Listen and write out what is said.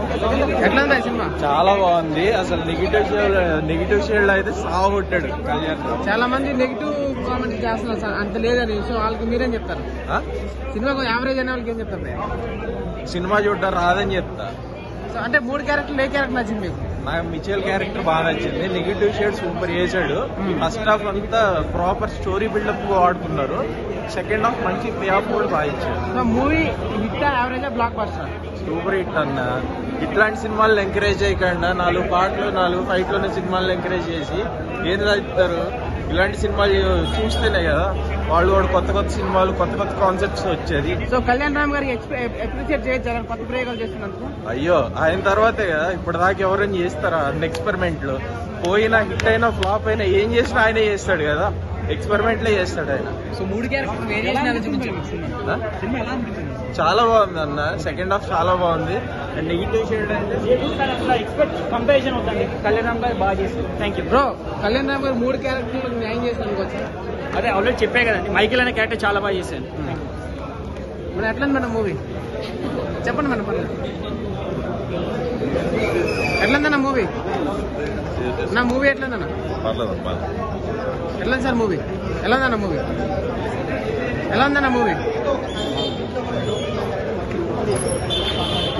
ఎట్లా ఉంది సినిమా చాలా బాగుంది అసలు నెగిటివ్ షేడ్ నెగిటివ్ షేడ్ అయితే సాగొట్టాడు కళ్యాణ్ రామ్. చాలా మంది నెగిటివ్ కామెంట్ చేస్తున్నారు సార్ అంత లేదని సో వాళ్ళకి మీరేం చెప్తారు ఆ? సినిమా యావరేజ్ అనే వాళ్ళకి ఏం చెప్తారు మీరు? సినిమా చూడడం రాదని చెప్తా సో అంటే మూడు క్యారెక్టర్లు ఏ క్యారెక్టర్ నచ్చింది మీకు నాకు మిచెల్ క్యారెక్టర్ బాగా నచ్చింది నెగిటివ్ షేడ్ సూపర్ చేశాడు Hmm. ఫస్ట్ హాఫ్ అంతా ప్రాపర్ స్టోరీ బిల్డప్ వాడుకున్నారు సెకండ్ హాఫ్ మంచి ప్లే ఆఫ్ కూడా బాగా ఇచ్చాడు so movie hit average blockbuster super hit అన్న ఇట్లాంటి సినిమాలను ఎంకరేజ్ చేయకుండా నాలుగు పాటలు నాలుగు ఫైట్లోనే సినిమాలను ఎంకరేజ్ చేసి ఏం చదువుతారు ఇలాంటి సినిమాలు చూస్తేనే కదా వాళ్ళు కూడా కొత్త కొత్త సినిమాలు కొత్త కొత్త కాన్సెప్ట్స్ వచ్చేది సో కళ్యాణ్ రామ్ గారికి అప్రిషియేట్ చేయొచ్చు అలాంటి కొత్త ప్రయోగాలు చేస్తున్నందుకు అయ్యో ఆయన తర్వాతే కదా ఇప్పటిదాకా ఎవరైనా చేస్తారా ఎక్స్పెరిమెంట్ లో పోయినా హిట్ అయినా ఫ్లాప్ అయినా ఏం చేసినా ఆయనే చేస్తాడు కదా ఎక్స్పెరిమెంట్లే చేస్తాడు ఆయన సో మూడు క్యారెక్టర్ వేరియేషన్ చూపించారు ఆ? సినిమా ఎలా అనిపించింది చాలా బాగుంది అన్న సెకండ్ హాఫ్ చాలా బాగుంది అండ్ నెగిటివ్ షేడ్ అంటే ఎక్స్పెక్ట్ కంపారిజన్ అవుతుంది కళ్యాణ్ రామ్ గారు బాగా చేశారు thank you bro Kalyan Ram garu మూడు క్యారెక్టర్లకు న్యాయం చేశారు అనుకోవచ్చు అదే ఆల్రెడీ చెప్పే కదండి మైకిల్ అనే క్యారెక్టర్ చాలా బాగా చేశాను మన ఎట్లా మేడం మూవీ చెప్పండి మేడం పర్లేదు ఎట్లందన్న మూవీ నా మూవీ ఎట్లందన్న ఎట్లా సార్ మూవీ ఎలా ఉందన్న మూవీ ఎలా ఉందన్న మూవీ